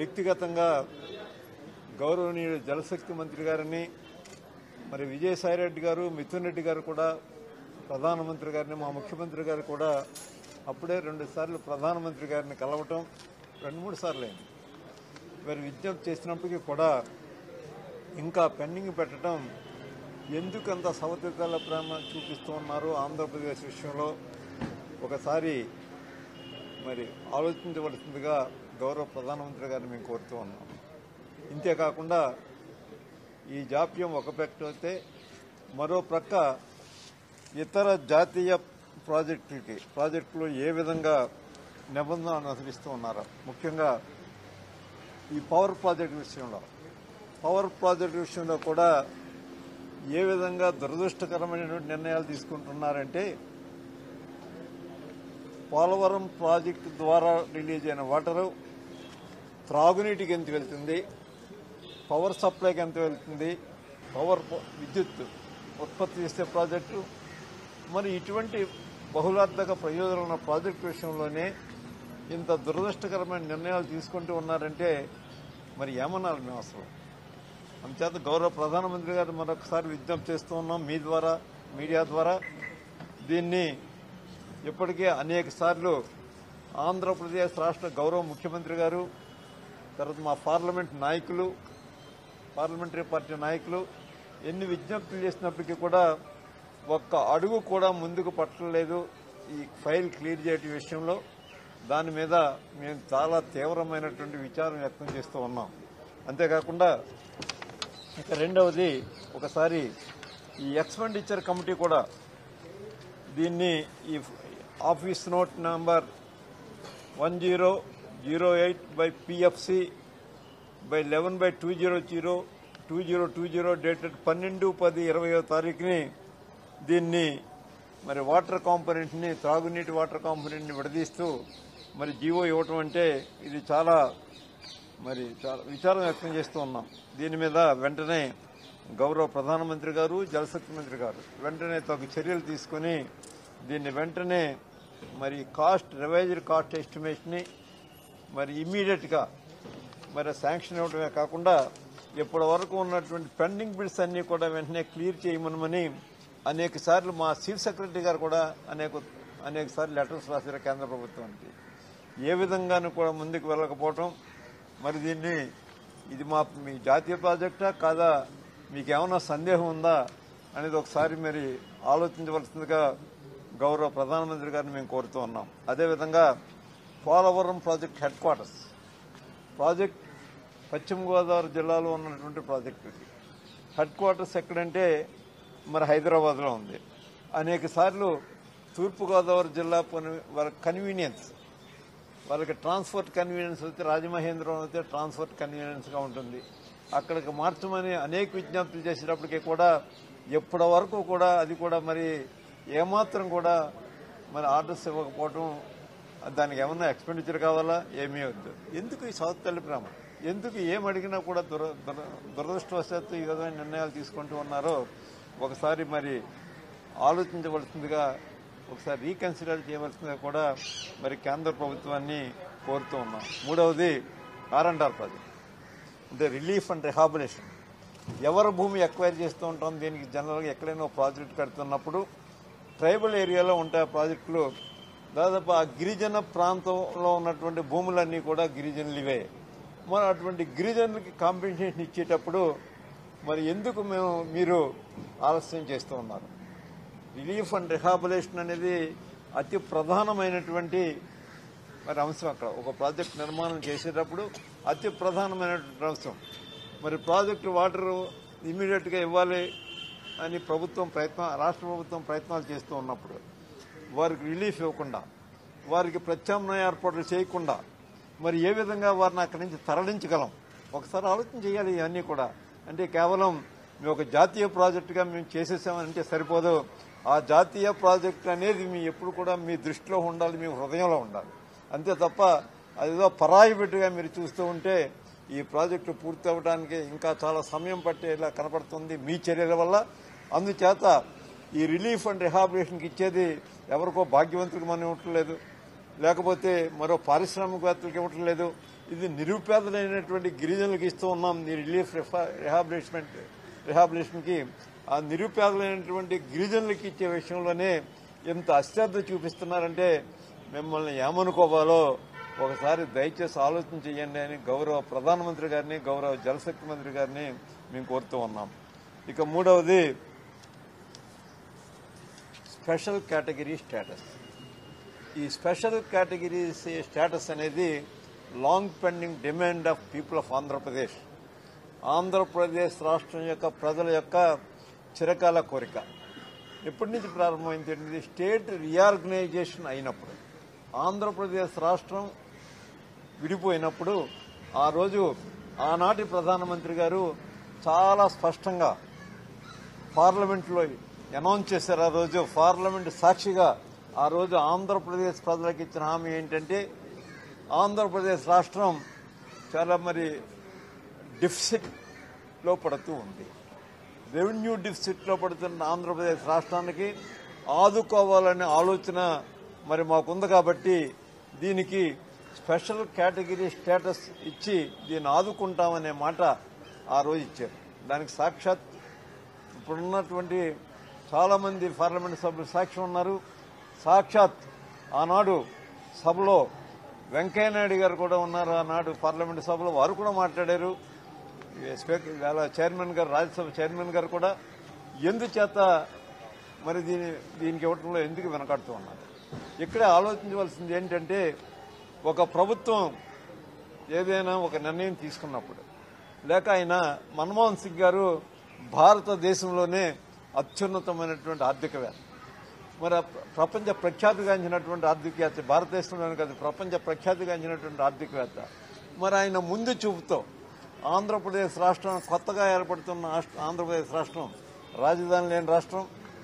వ్యక్తిగతంగా గౌరవనీయులు జలశక్తి మంత్రి గారిని మరి విజయసాయిరెడ్డి గారు మిథున్ రెడ్డి గారు కూడా ప్రధానమంత్రి గారిని మా ముఖ్యమంత్రి గారు కూడా అప్పుడే రెండు సార్లు ప్రధానమంత్రి గారిని కలవటం రెండు మూడు సార్లు అయింది మరి విజ్ఞప్తి చేసినప్పటికీ కూడా ఇంకా పెండింగ్ పెట్టడం ఎందుకంత సవతితల ప్రేమ చూపిస్తూ ఉన్నారు ఆంధ్రప్రదేశ్ విషయంలో ఒకసారి మరి ఆలోచించవలసిందిగా గౌరవ ప్రధానమంత్రి గారిని మేము కోరుతూ ఉన్నాం ఇంతేకాకుండా ఈ జాప్యం ఒక ప్రక్క అయితే మరో ప్రక్క ఇతర జాతీయ ప్రాజెక్టులకి ప్రాజెక్టులు ఏ విధంగా నిబంధనలు అనుసరిస్తూ ఉన్నారు ముఖ్యంగా ఈ పవర్ ప్రాజెక్ట్ విషయంలో పవర్ ప్రాజెక్ట్ విషయంలో కూడా ఏ విధంగా దురదృష్టకరమైనటువంటి నిర్ణయాలు తీసుకుంటున్నారంటే పోలవరం ప్రాజెక్టు ద్వారా రిలీజ్ అయిన వాటరు త్రాగునీటికి ఎంత వెళ్తుంది పవర్ సప్లైకి ఎంత వెళ్తుంది పవర్ ప- విద్యుత్ ఉత్పత్తి చేసే ప్రాజెక్టు మరి ఇటువంటి బహుళార్థక ప్రయోజనం ఉన్న ప్రాజెక్టు విషయంలోనే ఇంత దురదృష్టకరమైన నిర్ణయాలు తీసుకుంటూ ఉన్నారంటే మరి ఏమనాలి మేము అసలు అంచేత గౌరవ ప్రధానమంత్రి గారు మరొకసారి విజ్ఞప్తి చేస్తూ ఉన్నాం మీ ద్వారా మీడియా ద్వారా దీన్ని ఇప్పటికే అనేక సార్లు ఆంధ్రప్రదేశ్ రాష్ట్ర గౌరవ ముఖ్యమంత్రి గారు తర్వాత మా పార్లమెంట్ నాయకులు పార్లమెంటరీ పార్టీ నాయకులు ఎన్ని విజ్ఞప్తులు చేసినప్పటికీ కూడా ఒక్క అడుగు కూడా ముందుకు పట్టలేదు ఈ ఫైల్ క్లియర్ చేయడం విషయంలో దాని మీద మేము చాలా తీవ్రమైనటువంటి విచారం వ్యక్తం చేస్తూ ఉన్నాం అంతేకాకుండా ఇక రెండవది ఒకసారి ఈ ఎక్స్పెండిచర్ కమిటీ కూడా దీన్ని ఈ office note number one zero zero eight by PFC by eleven by two zero zero two zero two zero dated పన్నెండు పది ఇరవయో తారీఖుని దీన్ని మరి వాటర్ కాంపనెంట్ని త్రాగునీటి వాటర్ కాంపనెంట్ని విడదీస్తూ మరి జీవో ఇవ్వటం అంటే ఇది చాలా మరి చాలా విచారం వ్యక్తం చేస్తూ ఉన్నాం దీని మీద వెంటనే గౌరవ ప్రధానమంత్రి గారు జలశక్తి మంత్రి గారు వెంటనే తగు చర్యలు తీసుకుని దీన్ని వెంటనే మరి కాస్ట్ రివైజ్డ్ కాస్ట్ ఎస్టిమేట్ని మరి ఇమ్మీడియట్గా మరి శాంక్షన్ ఇవ్వడమే కాకుండా ఇప్పటి వరకు ఉన్నటువంటి పెండింగ్ బిల్స్ అన్ని కూడా వెంటనే క్లియర్ చేయమనమని అనేక సార్లు మా చీఫ్ సెక్రటరీ గారు కూడా అనేక అనేక సార్లు లెటర్స్ రాశారు కేంద్ర ప్రభుత్వానికి ఏ విధంగానూ కూడా ముందుకు వెళ్ళకపోవటం మరి దీన్ని ఇది మా మీ జాతీయ ప్రాజెక్టా కాదా మీకు ఏమైనా సందేహం ఉందా అనేది ఒకసారి మరి ఆలోచించవలసిందిగా గౌరవ ప్రధానమంత్రి గారిని మేము కోరుతూ ఉన్నాం అదేవిధంగా Polavaram project headquarters project పశ్చిమ గోదావరి జిల్లాలో ఉన్నటువంటి ప్రాజెక్ట్ ఇది హెడ్ క్వార్టర్స్ ఎక్కడంటే మరి హైదరాబాద్లో ఉంది అనేక సార్లు తూర్పుగోదావరి జిల్లా పని- వాళ్ళ కన్వీనియన్స్ వాళ్ళకి ట్రాన్స్పోర్ట్ కన్వీనియన్స్ అయితే రాజమహేంద్రం అయితే ట్రాన్స్పోర్ట్ కన్వీనియన్స్గా ఉంటుంది అక్కడికి మార్చమని అనేక విజ్ఞప్తులు చేసేటప్పటికీ కూడా ఎప్పటి వరకు కూడా అది కూడా మరి ఏమాత్రం కూడా మరి ఆర్డర్స్ ఇవ్వకపోవటం దానికి ఏమన్నా ఎక్స్పెండిచర్ కావాలా ఏమీ వద్దు ఎందుకు ఈ సౌత్ తల్లి ప్రేమ ఎందుకు ఏం అడిగినా కూడా దుర దుర దురదృష్టవశాత్తు ఈ విధమైన నిర్ణయాలు తీసుకుంటూ ఉన్నారో ఒకసారి మరి ఆలోచించవలసిందిగా ఒకసారి రీకన్సిడర్ చేయవలసిందిగా కూడా మరి కేంద్ర ప్రభుత్వాన్ని కోరుతూ ఉన్నాం మూడవది ఆర్ అండ్ ఆర్ ప్రాజెక్ట్ అంటే రిలీఫ్ అండ్ రిహాబిలేషన్ ఎవరు భూమి ఎక్వైర్ చేస్తూ ఉంటాం దీనికి జనరల్గా ఎక్కడైనా ఒక ప్రాజెక్ట్ కడుతున్నప్పుడు ట్రైబల్ ఏరియాలో ఉంటాయి ఆ ప్రాజెక్టులు దాదాపు ఆ గిరిజన ప్రాంతంలో ఉన్నటువంటి భూములన్నీ కూడా గిరిజనులు ఇవే మరి అటువంటి గిరిజనులకి కాంపెన్సేషన్ ఇచ్చేటప్పుడు మరి ఎందుకు మేము మీరు ఆలస్యం చేస్తూ ఉన్నారు రిలీఫ్ అండ్ రిహాబిలేషన్ అనేది అతి ప్రధానమైనటువంటి మరి అంశం అక్కడ ఒక ప్రాజెక్ట్ నిర్మాణం చేసేటప్పుడు అతి ప్రధానమైనటువంటి అంశం మరి ప్రాజెక్టు వాటర్ ఇమీడియట్గా ఇవ్వాలి అని ప్రభుత్వం ప్రయత్నం రాష్ట్ర ప్రభుత్వం ప్రయత్నాలు చేస్తూ ఉన్నప్పుడు వారికి రిలీఫ్ ఇవ్వకుండా వారికి ప్రత్యామ్నాయ ఏర్పాట్లు చేయకుండా మరి ఏ విధంగా వారిని అక్కడి నుంచి తరలించగలం ఒకసారి ఆలోచన చేయాలి ఇవన్నీ కూడా అంటే కేవలం మేము ఒక జాతీయ ప్రాజెక్టుగా మేము చేసేసామంటే సరిపోదు ఆ జాతీయ ప్రాజెక్ట్ అనేది మీ ఎప్పుడు కూడా మీ దృష్టిలో ఉండాలి మీ హృదయంలో ఉండాలి అంతే తప్ప అదేదో పరాయి బిడ్డగా మీరు చూస్తూ ఉంటే ఈ ప్రాజెక్టు పూర్తి అవ్వడానికి ఇంకా చాలా సమయం పట్టేలా కనపడుతుంది మీ చర్యల వల్ల అందుచేత ఈ రిలీఫ్ అండ్ రిహాబిలేషన్కి ఇచ్చేది ఎవరికో భాగ్యవంతులకు మనం ఇవ్వట్లేదు లేకపోతే మరో పారిశ్రామికవేత్తలకు ఇవ్వటం లేదు ఇది నిరుపేదలైనటువంటి గిరిజనులకు ఇస్తూ ఉన్నాం ఈ రిలీఫ్ రిహాబిలిటేషన్ రిహాబిలిటేషన్కి ఆ నిరుపేదలైనటువంటి గిరిజనులకు ఇచ్చే విషయంలోనే ఎంత అశ్రద్ధ చూపిస్తున్నారంటే మిమ్మల్ని ఏమనుకోవాలో ఒకసారి దయచేసి ఆలోచన చేయండి అని గౌరవ ప్రధానమంత్రి గారిని గౌరవ జలశక్తి మంత్రి గారిని మేము కోరుతూ ఉన్నాం ఇక మూడవది స్పెషల్ కేటగిరీ స్టేటస్ ఈ స్పెషల్ కేటగిరీ స్టేటస్ అనేది long pending demand of people of Andhra Pradesh Andhra Pradesh రాష్ట్రం యొక్క ప్రజల యొక్క చిరకాల కోరిక ఎప్పటి నుంచి ప్రారంభమైంది అంటే స్టేట్ రీఆర్గనైజేషన్ అయినప్పుడు ఆంధ్రప్రదేశ్ రాష్ట్రం విడిపోయినప్పుడు ఆ రోజు ఆనాటి ప్రధానమంత్రి గారు చాలా స్పష్టంగా పార్లమెంట్లో అనౌన్స్ చేశారు ఆ రోజు పార్లమెంట్ సాక్షిగా ఆ రోజు ఆంధ్రప్రదేశ్ ప్రజలకు ఇచ్చిన హామీ ఏంటంటే ఆంధ్రప్రదేశ్ రాష్ట్రం చాలా మరి డిఫిసిట్లో పడుతూ ఉంది రెవెన్యూ డిఫిసిట్లో పడుతున్న ఆంధ్రప్రదేశ్ రాష్ట్రానికి ఆదుకోవాలనే ఆలోచన మరి మాకుంది కాబట్టి దీనికి స్పెషల్ కేటగిరీ స్టేటస్ ఇచ్చి దీన్ని ఆదుకుంటామనే మాట ఆ రోజు ఇచ్చారు దానికి సాక్షాత్ ఇప్పుడున్నటువంటి చాలా మంది పార్లమెంట్ సభ్యులు సాక్ష్యం ఉన్నారు సాక్షాత్ ఆనాడు సభలో వెంకయ్యనాయుడు గారు కూడా ఉన్నారు ఆనాడు పార్లమెంట్ సభలో వారు కూడా మాట్లాడారు ఈ స్పీకర్ ఇవాళ చైర్మన్ గారు రాజ్యసభ చైర్మన్ గారు కూడా ఎందుచేత మరి దీని దీనికి ఇవ్వటంలో ఎందుకు వెనకాడుతూ ఉన్నారు ఇక్కడే ఆలోచించవలసింది ఏంటంటే ఒక ప్రభుత్వం ఏదైనా ఒక నిర్ణయం తీసుకున్నప్పుడు లేక ఆయన మన్మోహన్ సింగ్ గారు భారతదేశంలోనే అత్యున్నతమైనటువంటి ఆర్థికవేత్త మరి ఆ ప్ర- ప్రపంచ ప్రఖ్యాతిగాంచినటువంటి ఆర్థికవేత్త భారతదేశంలోనే కాదు ప్రపంచ ప్రఖ్యాతిగాంచినటువంటి ఆర్థికవేత్త మరి ఆయన ముందు చూపుతో ఆంధ్రప్రదేశ్ రాష్ట్రం కొత్తగా ఏర్పడుతున్న ఆష్ట్ర- ఆంధ్రప్రదేశ్ రాష్ట్రం రాజధాని లేని రాష్ట్రం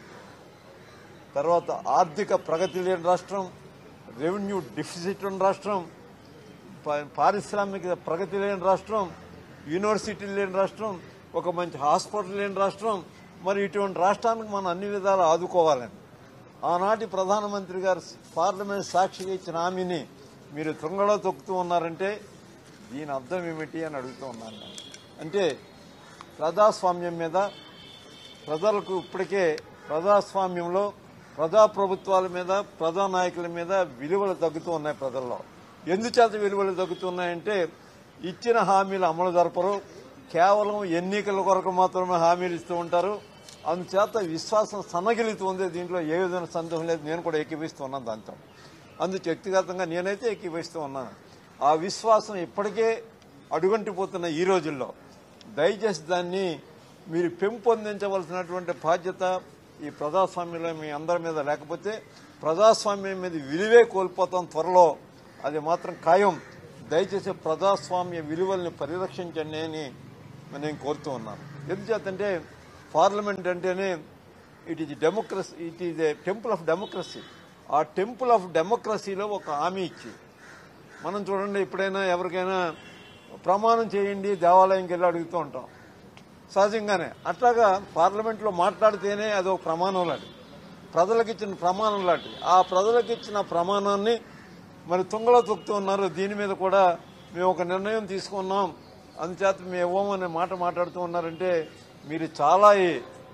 తర్వాత ఆర్థిక ప్రగతి లేని రాష్ట్రం రెవెన్యూ డిఫిసిట్ ఉన్న రాష్ట్రం పా- పారిశ్రామిక ప్రగతి లేని రాష్ట్రం యూనివర్సిటీ లేని రాష్ట్రం ఒక మంచి హాస్పిటల్ లేని రాష్ట్రం మరి ఇటువంటి రాష్ట్రానికి మనం అన్ని విధాలు ఆదుకోవాలని ఆనాటి ప్రధానమంత్రి గారు పార్లమెంట్ సాక్షిగా ఇచ్చిన హామీని మీరు తుంగలో తొక్కుతూ ఉన్నారంటే దీని అర్థం ఏమిటి అని అడుగుతూ ఉన్నాను నేను. అంటే ప్రజాస్వామ్యం మీద ప్రజలకు ఇప్పటికే ప్రజాస్వామ్యంలో ప్రజాప్రభుత్వాల మీద ప్రజానాయకుల మీద విలువలు తగ్గుతూ ఉన్నాయి ప్రజల్లో ఎందుచేత విలువలు తగ్గుతున్నాయంటే ఇచ్చిన హామీలు అమలు జరపరు కేవలం ఎన్నికల కొరకు మాత్రమే హామీలు ఇస్తూ ఉంటారు అందుచేత విశ్వాసం సన్నగిలుతుంది దీంట్లో ఏ విధమైన సందేహం లేదు నేను కూడా ఏకీపిస్తూ ఉన్నాను దాంతో అందుకు వ్యక్తిగతంగా నేనైతే ఏకీపిస్తూ ఉన్నాను ఆ విశ్వాసం ఇప్పటికే అడుగంటిపోతున్న ఈ రోజుల్లో దయచేసి దాన్ని మీరు పెంపొందించవలసినటువంటి బాధ్యత ఈ ప్రజాస్వామ్యంలో మీ అందరి మీద లేకపోతే ప్రజాస్వామ్యం మీద విలువే కోల్పోతాం త్వరలో అది మాత్రం ఖాయం దయచేసి ప్రజాస్వామ్య విలువల్ని పరిరక్షించండి అని నేను కోరుతూ ఉన్నాను ఎందుచేతంటే పార్లమెంట్ అంటేనే it is democracy it is a temple of democracy ఆ టెంపుల్ ఆఫ్ డెమోక్రసీలో ఒక హామీ ఇచ్చి మనం చూడండి ఎప్పుడైనా ఎవరికైనా ప్రమాణం చేయండి దేవాలయంకి వెళ్ళి అడుగుతూ ఉంటాం సహజంగానే అట్లాగా పార్లమెంట్లో మాట్లాడితేనే అది ఒక ప్రమాణం లాంటి ప్రజలకు ఇచ్చిన ప్రమాణం లాంటి ఆ ప్రజలకు ఇచ్చిన ప్రమాణాన్ని మరి తుంగలో తొక్కుతూ ఉన్నారు దీని మీద కూడా మేము ఒక నిర్ణయం తీసుకున్నాం అందుచేత మేము ఇవ్వమనే మాట మాట్లాడుతూ ఉన్నారంటే మీరు చాలా ఈ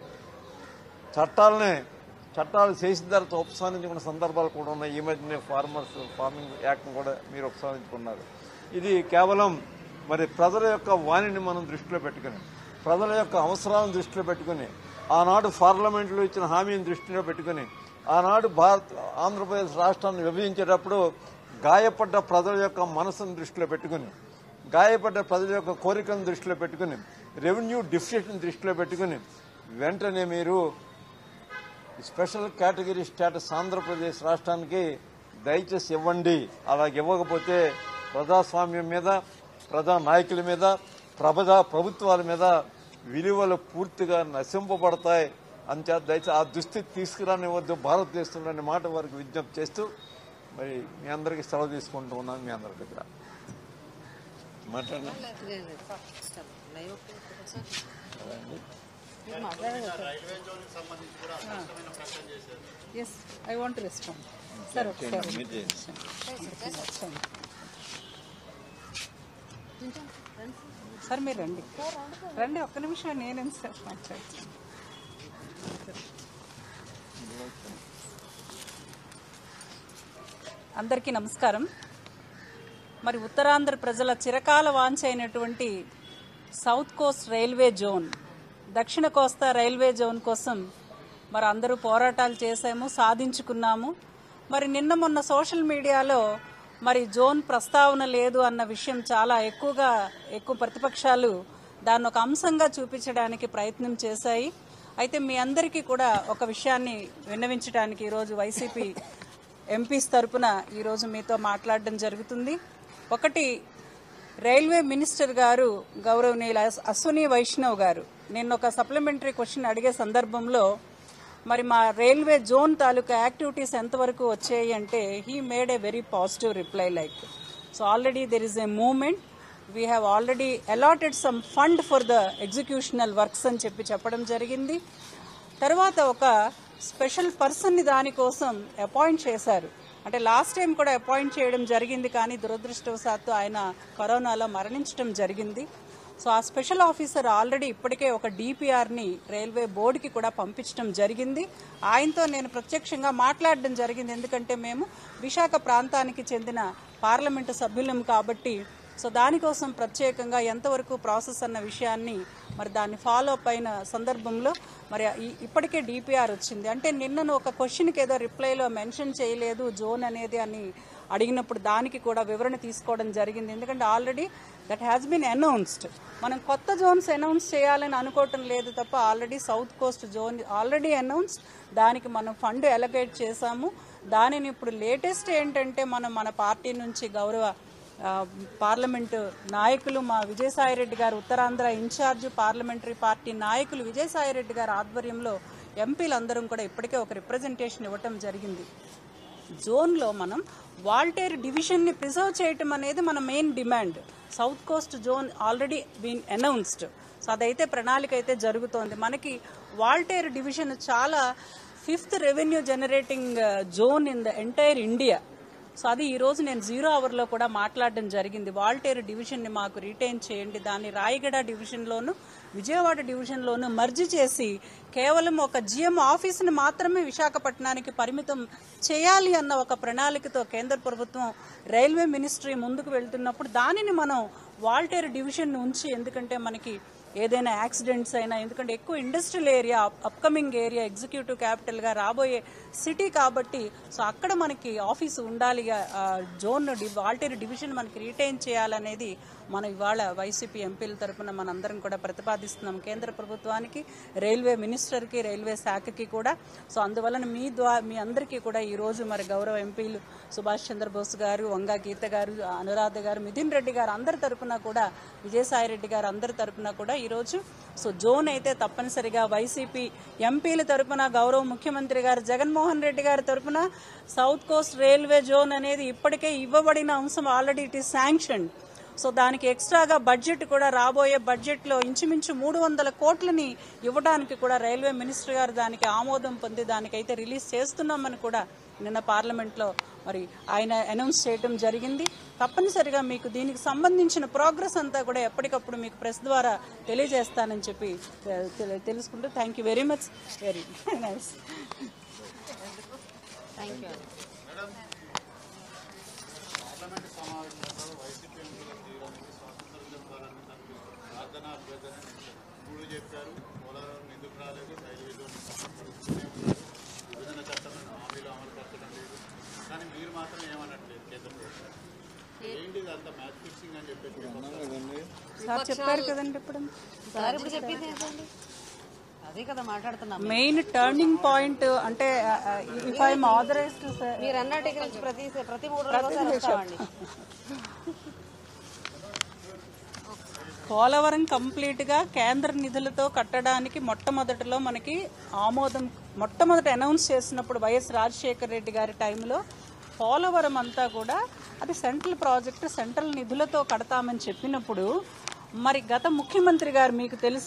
చట్టాలనే చట్టాలు చేసిన తర్వాత ఉపసంహరించుకున్న సందర్భాలు కూడా ఉన్నాయి ఈ మధ్యనే ఫార్మర్స్ ఫార్మింగ్ యాక్ట్ కూడా మీరు ఉపసంహరించుకున్నారు ఇది కేవలం మరి ప్రజల యొక్క వాణిని మనం దృష్టిలో పెట్టుకుని ప్రజల యొక్క అవసరాలను దృష్టిలో పెట్టుకుని ఆనాడు పార్లమెంట్లో ఇచ్చిన హామీని దృష్టిలో పెట్టుకుని ఆనాడు భారత్ ఆంధ్రప్రదేశ్ రాష్ట్రాన్ని విభజించేటప్పుడు గాయపడ్డ ప్రజల యొక్క మనసును దృష్టిలో పెట్టుకుని గాయపడ్డ ప్రజల యొక్క కోరికలను దృష్టిలో పెట్టుకుని రెవెన్యూ డిఫిషియట్ని దృష్టిలో పెట్టుకుని వెంటనే మీరు స్పెషల్ కేటగిరీ స్టేటస్ ఆంధ్రప్రదేశ్ రాష్ట్రానికి దయచేసి ఇవ్వండి అలా ఇవ్వకపోతే ప్రజాస్వామ్యం మీద ప్రజా నాయకుల మీద ప్రజా ప్రభుత్వాల మీద విలువలు పూర్తిగా నశింపబడతాయి అంచేత దయచేసి ఆ దుస్థితి తీసుకురానివద్దు భారతదేశంలో అనే మాట వారికి విజ్ఞప్తి చేస్తూ మరి మీ అందరికీ సెలవు తీసుకుంటూ ఉన్నాను మీ అందరి దగ్గర మాట్లాడినా లైవ్ మీరు మాట్లాడారు yes I want respond sir ఒకసారి మీరు చేయండి. ఒకసారి. సార్ మీరు రండి రండి ఒక్క నిమిషం నేను ఎంతసేపు మాట్లాడుతాను అందరికీ నమస్కారం మరి ఉత్తరాంధ్ర ప్రజల చిరకాల వాంఛ అయినటువంటి సౌత్ కోస్ట్ రైల్వే జోన్ దక్షిణ కోస్తా రైల్వే జోన్ కోసం మరి అందరూ పోరాటాలు చేశాము సాధించుకున్నాము మరి నిన్న మొన్న సోషల్ మీడియాలో మరి జోన్ ప్రస్తావన లేదు అన్న విషయం చాలా ఎక్కువగా ఎక్కువ ప్రతిపక్షాలు దాన్ని ఒక అంశంగా చూపించడానికి ప్రయత్నం చేశాయి అయితే మీ అందరికీ కూడా ఒక విషయాన్ని విన్నవించడానికి ఈరోజు వైసీపీ ఎంపీస్ తరపున ఈరోజు మీతో మాట్లాడడం జరుగుతుంది ఒకటి రైల్వే మినిస్టర్ గారు గౌరవనీయుల అస్- అశ్విని వైష్ణవ్ గారు నిన్న ఒక సప్లిమెంటరీ క్వశ్చన్ అడిగే సందర్భంలో మరి మా రైల్వే జోన్ తాలూకా యాక్టివిటీస్ ఎంతవరకు వచ్చాయి అంటే he made a very positive reply like so already there is a moment we have already allotted some fund for the executional works అని చెప్పి చెప్పడం జరిగింది తర్వాత ఒక స్పెషల్ పర్సన్ని దానికోసం అపాయింట్ చేశారు అంటే లాస్ట్ టైం కూడా అపాయింట్ చేయడం జరిగింది కానీ దురదృష్టవశాత్తు ఆయన కరోనాలో మరణించడం జరిగింది సో ఆ స్పెషల్ ఆఫీసర్ ఆల్రెడీ ఇప్పటికే ఒక డిపిఆర్ని రైల్వే బోర్డుకి కూడా పంపించడం జరిగింది ఆయనతో నేను ప్రత్యక్షంగా మాట్లాడడం జరిగింది ఎందుకంటే మేము విశాఖ ప్రాంతానికి చెందిన పార్లమెంటు సభ్యులం కాబట్టి సో దానికోసం ప్రత్యేకంగా ఎంతవరకు ప్రాసెస్ అన్న విషయాన్ని మరి దాన్ని ఫాలో అప్ అయిన సందర్భంలో మరి ఈ- ఇప్పటికే డిపిఆర్ వచ్చింది అంటే నిన్నను ఒక క్వశ్చన్కి ఏదో రిప్లైలో మెన్షన్ చేయలేదు జోన్ అనేది అని అడిగినప్పుడు దానికి కూడా వివరణ తీసుకోవడం జరిగింది ఎందుకంటే already that has been announced మనం కొత్త జోన్స్ అనౌన్స్ చేయాలని అనుకోవటం లేదు తప్ప already south coast zone already announced దానికి మనం ఫండ్ ఎలకేట్ చేశాము దానిని ఇప్పుడు లేటెస్ట్ ఏంటంటే మనం మన పార్టీ నుంచి గౌరవ ఆ, పార్లమెంటు నాయకులు మా విజయసాయిరెడ్డి గారు ఉత్తరాంధ్ర ఇన్ఛార్జ్ పార్లమెంటరీ పార్టీ నాయకులు విజయసాయిరెడ్డి గారి ఆధ్వర్యంలో ఎంపీలందరం కూడా ఇప్పటికే ఒక రిప్రజెంటేషన్ ఇవ్వటం జరిగింది జోన్లో మనం వాల్టేర్ డివిజన్ని ప్రిజర్వ్ చేయటం అనేది మన main demand south coast zone already been announced so అదైతే ప్రణాళిక అయితే జరుగుతోంది మనకి వాల్టేర్ డివిజన్ చాలా fifth revenue generating zone in the entire India so అది ఈ రోజు నేను జీరో అవర్లో కూడా మాట్లాడడం జరిగింది వాల్టేరు డివిజన్ని మాకు రిటైన్ చేయండి దాన్ని రాయగడ డివిజన్లోను విజయవాడ డివిజన్లోను మర్జీ చేసి కేవలం ఒక జిఎం ఆఫీసుని మాత్రమే విశాఖపట్నానికి పరిమితం చేయాలి అన్న ఒక ప్రణాళికతో కేంద్ర ప్రభుత్వం రైల్వే మినిస్ట్రీ ముందుకు వెళ్తున్నప్పుడు దానిని మనం వాల్టేరు డివిజన్ ఉంచి ఎందుకంటే మనకి ఏదైనా యాక్సిడెంట్స్ అయినా ఎందుకంటే ఎక్కువ industrial area upcoming area executive క్యాపిటల్గా రాబోయే సిటీ కాబట్టి సో అక్కడ మనకి ఆఫీస్ ఉండాలి ఆ జోన్ వాల్టేర్ డివిజన్ మనకి రిటైన్ చేయాలనేది మనం ఇవాళ వైసీపీ ఎంపీల తరపున మనందరం కూడా ప్రతిపాదిస్తున్నాం కేంద్ర ప్రభుత్వానికి రైల్వే మినిస్టర్కి రైల్వే శాఖకి కూడా సో అందువలన మీ ద్వా మీ అందరికీ కూడా ఈ రోజు మరి గౌరవ ఎంపీలు సుభాష్ చంద్రబోస్ గారు వంగా గీత గారు అనురాధ గారు మిథున్ రెడ్డి గారు అందరి తరపున కూడా విజయసాయి రెడ్డి గారు అందరి తరపున కూడా ఈరోజు సో జోన్ అయితే తప్పనిసరిగా వైసీపీ ఎంపీల తరపున గౌరవ ముఖ్యమంత్రి గారు జగన్మోహన్ రెడ్డి గారి తరపున సౌత్ కోస్ట్ రైల్వే జోన్ అనేది ఇప్పటికే ఇవ్వబడిన అంశం already it is sanction so దానికి ఎక్స్ట్రాగా బడ్జెట్ కూడా రాబోయే బడ్జెట్లో ఇంచుమించు మూడు వందల కోట్లని ఇవ్వడానికి కూడా రైల్వే మినిస్టర్ గారు దానికి ఆమోదం పొంది దానికైతే రిలీజ్ చేస్తున్నామని కూడా నిన్న పార్లమెంట్లో మరి ఆయన అనౌన్స్ చేయడం జరిగింది తప్పనిసరిగా మీకు దీనికి సంబంధించిన ప్రోగ్రెస్ అంతా కూడా ఎప్పటికప్పుడు మీకు ప్రెస్ ద్వారా తెలియజేస్తానని చెప్పి తె- తె- తెలుసుకుంటూ thank you very much very nice thank you parliament సమావేశంలో వైసీపీ ఎంపీల తీరానికి స్వాతంత్ర ఉద్యమకాలను ప్రార్థన అభ్యర్థన మూడు చెప్పారు పోలవరం ఎందుకు రాలేదు రైల్వే జోన్ పడుతూనే ఉన్నారు విభజన చట్టం హామీలు అమలు పరచడం లేదు కానీ మీరు మాత్రం ఏమనట్లేదు కేంద్ర ప్రభుత్వం ఏంటి ఇదంతా మ్యాచ్ ఫిక్సింగ్ అని చెప్పేసి సార్ చెప్పారు కదండి ఇప్పుడు సార్ ఇప్పుడు చెప్పింది ఏంటండి అదే కదా మాట్లాడుతున్నాం మెయిన్ టర్నింగ్ పాయింట్ అంటే ఇఫ్ ఐఎమ్ ఆథరైజ్డ్ సార్ మీరు అన్నట్టు ఇక్కడ నుంచి ప్రతి ప్రతి మూడు రోజులు వస్తామండి పోలవరం కంప్లీట్ గా కేంద్ర నిధులతో కట్టడానికి మొట్టమొదటిలో మనకి ఆమోదం మొట్టమొదట అనౌన్స్ చేసినప్పుడు వైఎస్ రాజశేఖర రెడ్డి గారి టైంలో పోలవరం అంతా కూడా అది సెంట్రల్ ప్రాజెక్టు సెంట్రల్ నిధులతో కడతామని చెప్పినప్పుడు మరి గత ముఖ్యమంత్రి గారు మీకు తెలుసు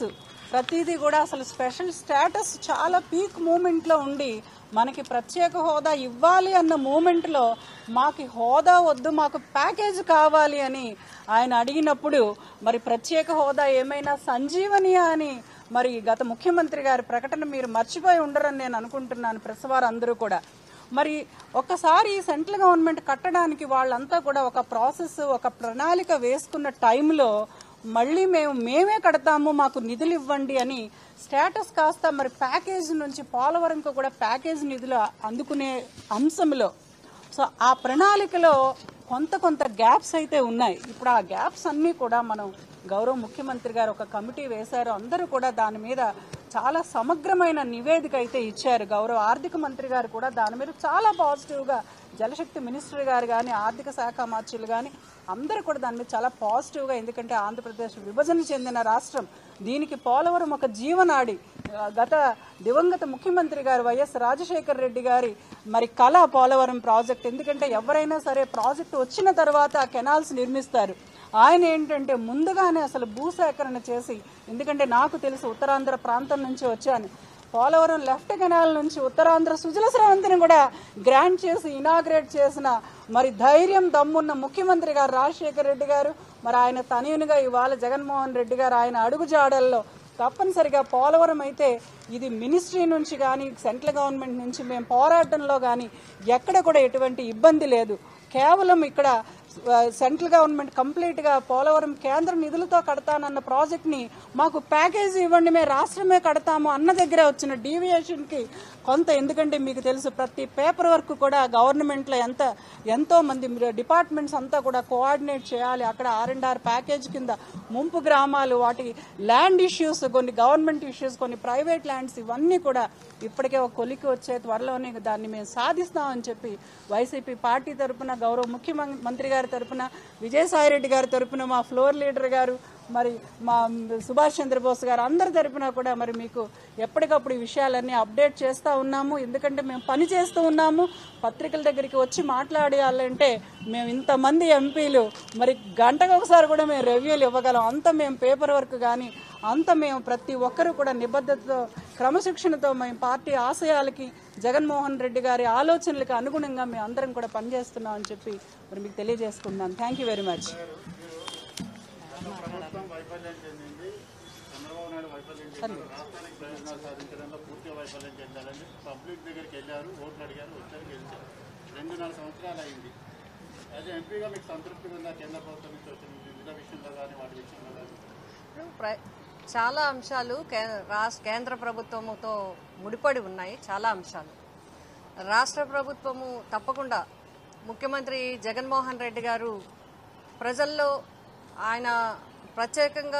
ప్రతిదీ కూడా అసలు స్పెషల్ స్టేటస్ చాలా పీక్ మూమెంట్లో ఉండి మనకి ప్రత్యేక హోదా ఇవ్వాలి అన్న మూమెంట్లో మాకు హోదా వద్దు మాకు ప్యాకేజ్ కావాలి అని ఆయన అడిగినప్పుడు మరి ప్రత్యేక హోదా ఏమైనా సంజీవనియా అని మరి గత ముఖ్యమంత్రి గారి ప్రకటన మీరు మర్చిపోయి ఉండరని నేను అనుకుంటున్నాను ప్రెస్ వారు అందరూ కూడా మరి ఒక్కసారి ఈ సెంట్రల్ గవర్నమెంట్ కట్టడానికి వాళ్ళంతా కూడా ఒక ప్రాసెస్ ఒక ప్రణాళిక వేసుకున్న టైంలో మళ్ళీ మేము మేమే కడతాము మాకు నిధులు ఇవ్వండి అని స్టేటస్ కాస్త మరి ప్యాకేజ్ నుంచి పోలవరంకు కూడా ప్యాకేజ్ నిధులు అందుకునే అంశంలో సో ఆ ప్రణాళికలో కొంత కొంత గ్యాప్స్ అయితే ఉన్నాయి ఇప్పుడు ఆ గ్యాప్స్ అన్నీ కూడా మనం గౌరవ ముఖ్యమంత్రి గారు ఒక కమిటీ వేశారు అందరూ కూడా దాని మీద చాలా సమగ్రమైన నివేదిక అయితే ఇచ్చారు గౌరవ ఆర్థిక మంత్రి గారు కూడా దాని మీద చాలా పాజిటివ్గా జలశక్తి మినిస్టర్ గారు కానీ ఆర్థిక శాఖ మార్చులు కానీ అందరూ కూడా దాని మీద చాలా పాజిటివ్గా ఎందుకంటే ఆంధ్రప్రదేశ్ విభజన చెందిన రాష్ట్రం దీనికి పోలవరం ఒక జీవనాడి ఆ, గత దివంగత ముఖ్యమంత్రి గారు వైఎస్ రాజశేఖర్ రెడ్డి గారి మరి కళ పోలవరం ప్రాజెక్ట్ ఎందుకంటే ఎవరైనా సరే ప్రాజెక్ట్ వచ్చిన తర్వాత ఆ కెనాల్స్ నిర్మిస్తారు ఆయన ఏంటంటే ముందుగానే అసలు భూసేకరణ చేసి ఎందుకంటే నాకు తెలుసు ఉత్తరాంధ్ర ప్రాంతం నుంచి వచ్చాను పోలవరం లెఫ్ట్ కెనాల్ నుంచి ఉత్తరాంధ్ర సుజల స్రవంతిని కూడా గ్రాంట్ చేసి ఇనాగ్రేట్ చేసిన మరి ధైర్యం దమ్మున్న ముఖ్యమంత్రి గారు రాజశేఖర రెడ్డి గారు మరి ఆయన తనయునిగా ఇవాళ జగన్మోహన్ రెడ్డి గారు ఆయన అడుగుజాడల్లో తప్పనిసరిగా పోలవరం అయితే ఇది మినిస్ట్రీ నుంచి కానీ సెంట్రల్ గవర్నమెంట్ నుంచి మేము పోరాటంలో కానీ ఎక్కడ కూడా ఎటువంటి ఇబ్బంది లేదు కేవలం ఇక్కడ ఆ, సెంట్రల్ గవర్నమెంట్ కంప్లీట్గా పోలవరం కేంద్ర నిధులతో కడతానన్న ప్రాజెక్ట్ని మాకు ప్యాకేజీ ఇవ్వండి మేము రాష్ట్రమే కడతాము అన్న దగ్గర వచ్చిన డీవియేషన్కి కొంత ఎందుకంటే మీకు తెలుసు ప్రతి పేపర్ వర్క్ కూడా గవర్నమెంట్లో ఎంత ఎంతో మంది డిపార్ట్మెంట్స్ అంతా కూడా కోఆర్డినేట్ చేయాలి అక్కడ ఆర్ అండ్ ఆర్ ప్యాకేజ్ కింద ముంపు గ్రామాలు వాటి ల్యాండ్ ఇష్యూస్ కొన్ని గవర్నమెంట్ ఇష్యూస్ కొన్ని ప్రైవేట్ ల్యాండ్స్ ఇవన్నీ కూడా ఇప్పటికే ఒక కొలికి వచ్చే త్వరలోనే దాన్ని మేము సాధిస్తామని చెప్పి వైసీపీ పార్టీ తరపున గౌరవ ముఖ్యమంత్రి గారి తరపున విజయసాయిరెడ్డి గారి తరపున మా ఫ్లోర్ లీడర్ గారు మరి మా సుభాష్ చంద్రబోస్ గారు అందరి తరపున కూడా మరి మీకు ఎప్పటికప్పుడు ఈ విషయాలన్నీ అప్డేట్ చేస్తూ ఉన్నాము ఎందుకంటే మేము పని చేస్తూ ఉన్నాము పత్రికల దగ్గరికి వచ్చి మాట్లాడేయాలంటే మేము ఇంతమంది ఎంపీలు మరి గంటకు ఒకసారి కూడా మేము రివ్యూలు ఇవ్వగలం అంత మేము పేపర్ వర్క్ కానీ అంత మేము ప్రతి ఒక్కరూ కూడా నిబద్ధతతో క్రమశిక్షణతో మేము పార్టీ ఆశయాలకి జగన్మోహన్ రెడ్డి గారి ఆలోచనలకు అనుగుణంగా మేము అందరం కూడా పనిచేస్తున్నాం అని చెప్పి మరి మీకు తెలియజేసుకుంటున్నాను థ్యాంక్ యూ వెరీ మచ్ ప్రభుత్వం వైఫల్యం చెందింది చంద్రబాబు నాయుడు వైఫల్యం చెందారు రాష్ట్రానికి ప్రయోజనాలు సాధించడంలో పూర్తిగా వైఫల్యం చెందాలని పబ్లిక్ దగ్గరికి వెళ్ళారు ఓట్లు అడిగారు వచ్చారు గెలిచారు రెండున్నర సంవత్సరాలు అయింది అదే ఎంపీగా మీకు సంతృప్తిగా ఉందా కేంద్ర ప్రభుత్వం నుంచి వచ్చిన నిధుల విషయంలో కానీ వాటి విషయంలో కానీ ఇప్పుడు ప్ర- చాలా అంశాలు కే- రాష్ట్ర కేంద్ర ప్రభుత్వముతో ముడిపడి ఉన్నాయి చాలా అంశాలు రాష్ట్ర ప్రభుత్వము తప్పకుండా ముఖ్యమంత్రి జగన్మోహన్ రెడ్డి గారు ప్రజల్లో ఆయన ప్రత్యేకంగా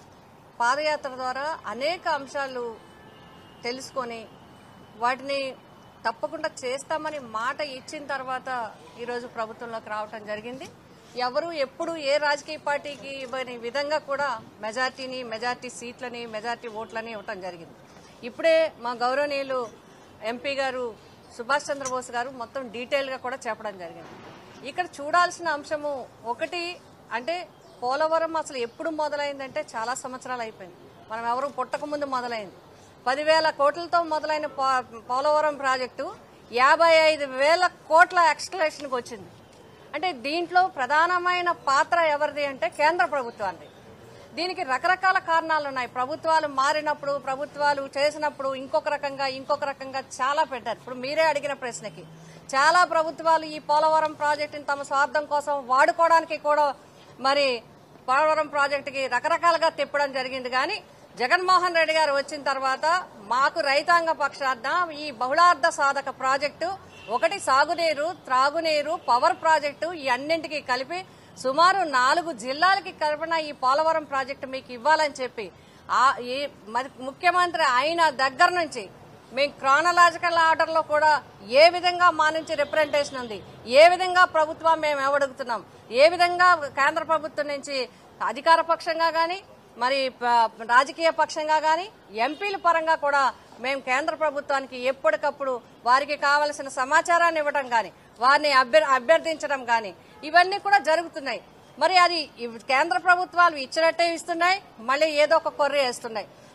పాదయాత్ర ద్వారా అనేక అంశాలు తెలుసుకొని వాటిని తప్పకుండా చేస్తామని మాట ఇచ్చిన తర్వాత ఈరోజు ప్రభుత్వంలోకి రావటం జరిగింది ఎవరు ఎప్పుడు ఏ రాజకీయ పార్టీకి ఇవ్వని విధంగా కూడా మెజార్టీని మెజార్టీ సీట్లని మెజార్టీ ఓట్లని ఇవ్వటం జరిగింది ఇప్పుడే మా గౌరవనీయులు ఎంపీ గారు సుభాష్ చంద్రబోస్ గారు మొత్తం డీటెయిల్గా కూడా చెప్పడం జరిగింది ఇక్కడ చూడాల్సిన అంశము ఒకటి అంటే పోలవరం అసలు ఎప్పుడు మొదలైందంటే చాలా సంవత్సరాలు అయిపోయింది మనం ఎవరు పుట్టక ముందు మొదలైంది పదివేల కోట్లతో మొదలైన పో- పోలవరం ప్రాజెక్టు యాభై ఐదు వేల కోట్ల ఎక్స్కలేషన్కి వచ్చింది అంటే దీంట్లో ప్రధానమైన పాత్ర ఎవరిది అంటే కేంద్ర ప్రభుత్వాన్ని దీనికి రకరకాల కారణాలు ఉన్నాయి ప్రభుత్వాలు మారినప్పుడు ప్రభుత్వాలు చేసినప్పుడు ఇంకొక రకంగా ఇంకొక రకంగా చాలా పెట్టారు ఇప్పుడు మీరే అడిగిన ప్రశ్నకి చాలా ప్రభుత్వాలు ఈ పోలవరం ప్రాజెక్టుని తమ స్వార్థం కోసం వాడుకోవడానికి కూడా మరి పోలవరం ప్రాజెక్టుకి రకరకాలుగా తిప్పడం జరిగింది కానీ జగన్మోహన్ రెడ్డి గారు వచ్చిన తర్వాత మాకు రైతాంగ పక్షాన ఈ బహుళార్థ సాధక ప్రాజెక్టు ఒకటి సాగునీరు త్రాగునీరు పవర్ ప్రాజెక్టు ఈ అన్నింటికి కలిపి సుమారు నాలుగు జిల్లాలకి కలిపిన ఈ పోలవరం ప్రాజెక్టు మీకు ఇవ్వాలని చెప్పి ఆ ఈ మరి ముఖ్యమంత్రి అయిన దగ్గర నుంచి మేము క్రానలాజికల్ ఆర్డర్ లో కూడా ఏ విధంగా మా నుంచి రిప్రజెంటేషన్ ఉంది ఏ విధంగా ప్రభుత్వం మేము ఎవడుగుతున్నాం ఏ విధంగా కేంద్ర ప్రభుత్వం నుంచి అధికార పక్షంగా గాని మరి ప- రాజకీయ పక్షంగా గాని ఎంపీల పరంగా కూడా మేము కేంద్ర ప్రభుత్వానికి ఎప్పటికప్పుడు వారికి కావలసిన సమాచారాన్ని ఇవ్వడం గాని వారిని అభ్యర్ అభ్యర్థించడం గాని ఇవన్నీ కూడా జరుగుతున్నాయి మరి అది ఇవ్- కేంద్ర ప్రభుత్వాలు ఇచ్చినట్టే ఇస్తున్నాయి మళ్ళీ ఏదో ఒక కొర్ర వేస్తున్నాయి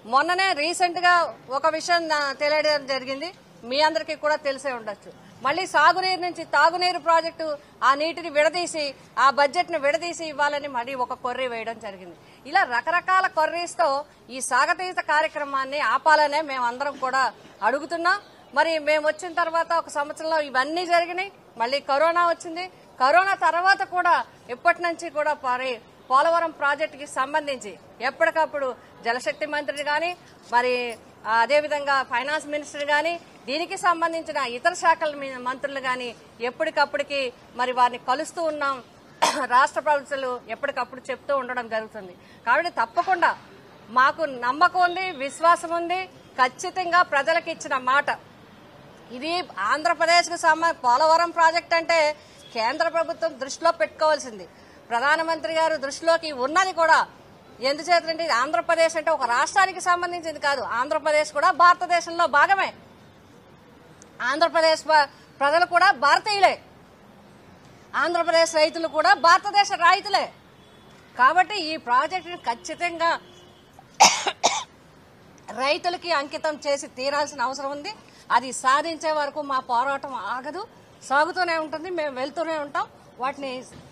మొన్ననే రీసెంట్ గా ఒక విషయం నా- తెలియడం జరిగింది మీ అందరికీ కూడా తెలిసే ఉండొచ్చు మళ్ళీ సాగునీరు నుంచి తాగునీరు ప్రాజెక్టు ఆ నీటిని విడదీసి ఆ బడ్జెట్ ను విడదీసి ఇవ్వాలని మళ్ళీ ఒక కొర్రీ వేయడం జరిగింది ఇలా రకరకాల కొర్రీస్తో ఈ సాగతీత కార్యక్రమాన్ని ఆపాలనే మేమందరం కూడా అడుగుతున్నాం మరి మేము వచ్చిన తర్వాత ఒక సంవత్సరంలో ఇవన్నీ జరిగినాయి మళ్ళీ కరోనా వచ్చింది కరోనా తర్వాత కూడా ఇప్పటి నుంచి కూడా మరి పోలవరం ప్రాజెక్టుకి సంబంధించి ఎప్పటికప్పుడు జలశక్తి మంత్రిని కానీ మరి ఆ, అదేవిధంగా ఫైనాన్స్ మినిస్టర్ కానీ దీనికి సంబంధించిన ఇతర శాఖల మీ- మంత్రులు కానీ ఎప్పటికప్పటికి మరి వారిని కలుస్తూ ఉన్నాం రాష్ట్ర ప్రభుత్వాలు ఎప్పటికప్పుడు చెప్తూ ఉండడం జరుగుతుంది కాబట్టి తప్పకుండా మాకు నమ్మకం ఉంది విశ్వాసం ఉంది ఖచ్చితంగా ప్రజలకు ఇచ్చిన మాట ఇది ఆంధ్రప్రదేశ్కు సంబంధ పోలవరం ప్రాజెక్ట్ అంటే కేంద్ర ప్రభుత్వం దృష్టిలో పెట్టుకోవాల్సింది ప్రధానమంత్రి గారు దృష్టిలోకి ఉన్నది కూడా ఎందుచేతంటే ఇది ఆంధ్రప్రదేశ్ అంటే ఒక రాష్ట్రానికి సంబంధించింది కాదు ఆంధ్రప్రదేశ్ కూడా భారతదేశంలో భాగమే ఆంధ్రప్రదేశ్ ప- ప్రజలు కూడా భారతీయులే ఆంధ్రప్రదేశ్ రైతులు కూడా భారతదేశ రైతులే కాబట్టి ఈ ప్రాజెక్టుని ఖచ్చితంగా రైతులకి అంకితం చేసి తీరాల్సిన అవసరం ఉంది అది సాధించే వరకు మా పోరాటం ఆగదు సాగుతూనే ఉంటుంది మేము వెళ్తూనే ఉంటాం వాటిని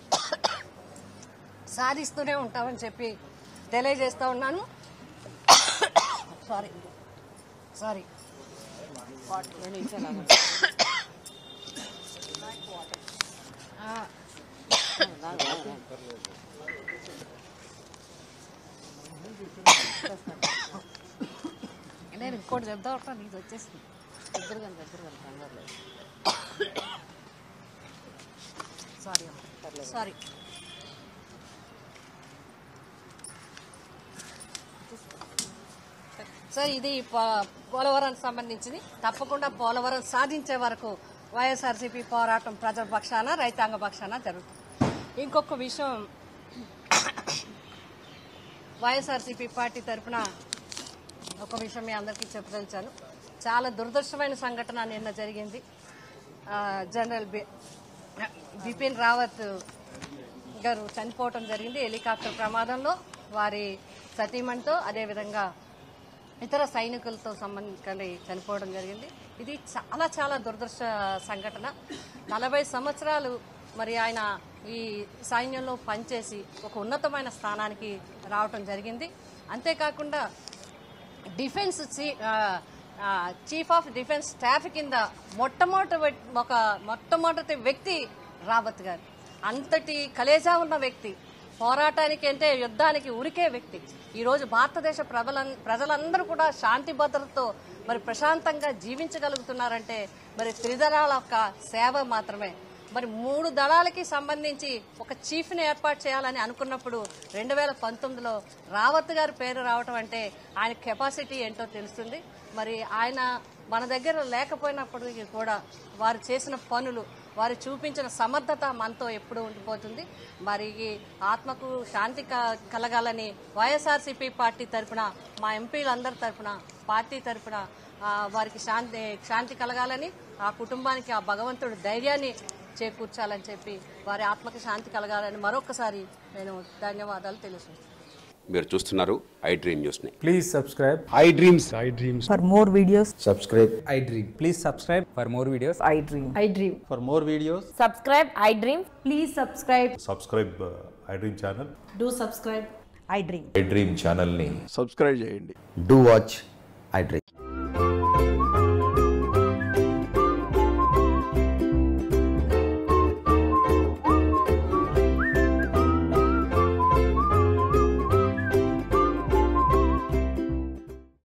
సాధిస్తూనే ఉంటామని చెప్పి తెలియజేస్తా ఉన్నాను సారీ సారీ నేను ఇంకోటి చెప్తా ఉంటాను ఇది వచ్చేసింది సారీ అమ్మ. సారీ సార్ ఇది పో- పోలవరానికి సంబంధించింది తప్పకుండా పోలవరం సాధించే వరకు వైఎస్ఆర్సీపీ పోరాటం ప్రజల పక్షాన రైతాంగ పక్షాన జరుగుతుంది ఇంకొక విషయం వైఎస్ఆర్సీపీ పార్టీ తరఫున ఒక విషయం మీ అందరికీ చెప్పదలిచాను చాలా దురదృష్టమైన సంఘటన నిన్న జరిగింది ఆ, జనరల్ బి బిపిన్ రావత్ గారు చనిపోవటం జరిగింది హెలికాప్టర్ ప్రమాదంలో వారి సతీమణితో అదేవిధంగా ఇతర సైనికులతో సంబంధించి చనిపోవడం జరిగింది ఇది చాలా చాలా దురదృష్ట సంఘటన నలభై సంవత్సరాలు మరి ఆయన ఈ సైన్యంలో పనిచేసి ఒక ఉన్నతమైన స్థానానికి రావటం జరిగింది అంతేకాకుండా డిఫెన్స్ చీ- ఆ, ఆ, చీఫ్ ఆఫ్ డిఫెన్స్ స్టాఫ్ కింద మొట్టమొదటి వ్యక్- ఒక మొట్టమొదటి వ్యక్తి రావత్ గారు అంతటి కలేజా ఉన్న వ్యక్తి పోరాటానికి అంటే యుద్ధానికి ఉరికే వ్యక్తి ఈ రోజు భారతదేశ ప్రజల ప్రజలందరూ కూడా శాంతి భద్రతతో మరి ప్రశాంతంగా జీవించగలుగుతున్నారంటే మరి త్రిదళాల యొక్క సేవ మాత్రమే మరి మూడు దళాలకి సంబంధించి ఒక చీఫ్ని ఏర్పాటు చేయాలని అనుకున్నప్పుడు రెండు వేల పంతొమ్మిదిలో రావత్ గారి పేరు రావటం అంటే ఆయన కెపాసిటీ ఏంటో తెలుస్తుంది మరి ఆయన మన దగ్గర లేకపోయినప్పటికీ కూడా వారు చేసిన పనులు వారు చూపించిన సమర్థత మనతో ఎప్పుడూ ఉండిపోతుంది మరి ఈ ఆత్మకు శాంతి క- కలగాలని వైఎస్ఆర్సీపీ పార్టీ తరపున మా ఎంపీలందరి తరపున పార్టీ తరపున ఆ, వారికి శాంతి శాంతి కలగాలని ఆ కుటుంబానికి ఆ భగవంతుడు ధైర్యాన్ని చేకూర్చాలని చెప్పి వారి ఆత్మకి శాంతి కలగాలని మరొకసారి నేను ధన్యవాదాలు తెలుసు మీరు చూస్తున్నారు ఐ డ్రీమ్ న్యూస్ని Please subscribe. I dreams. I dreams. For more videos, Subscribe. I dream. Please subscribe for more videos. I dream. I dream. For more videos, Subscribe, I dream. Please subscribe. Subscribe iDream channel Do subscribe. I dream. IDream ఛానల్ని subscribe చేయండి do watch I dream.